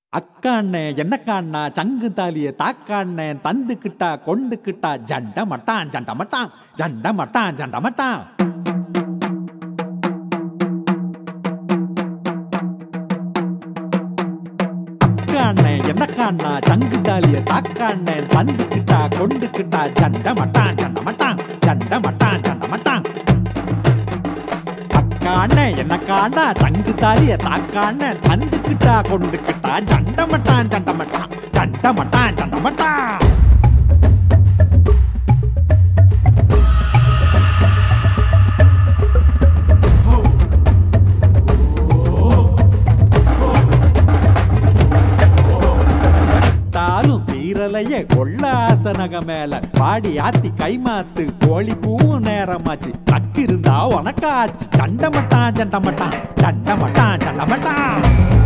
அக்காண்ணே என்னக்காண்ணா சங்கு தாலிய தாக்காண்ணே தந்துக்கிட்டா கொண்டுக்கிட்டா ஜண்ட மட்டான் ஜண்ட மட்டான் ஜண்ட மட்டான் ஜண்ட மட்டான் அக்காண்ணே என்னக்காண்ணா சங்கு தாலிய தாக்காண்ணே தந்துக்கிட்டா கொண்டுக்கிட்டா ஜண்ட மட்டான் ஜண்ட மட்டான் ஜண்ட மட்டான் ஜண்ட மட்டான் அக்காண்ணே என்னக்காண்ணா சங்கு தாலிய தாக்காண்ணே தந்துக்கிட்டா கொண்டுக்கிட்டா ஜண்ட மட்டான் ஜண்ட மட்டான் ஜண்ட மட்டான் ஜண்ட மட்டான் தாலும் தீரலைய கொள்ளாசனக மேல பாடி ஆத்தி கைமாத்து கோழி பூ நேரமாச்சு நக்கிருந்தா உனக்காச்சு சண்டை மட்டான் சண்டை மட்டான் சண்டை மட்டான் சண்டை மட்டான்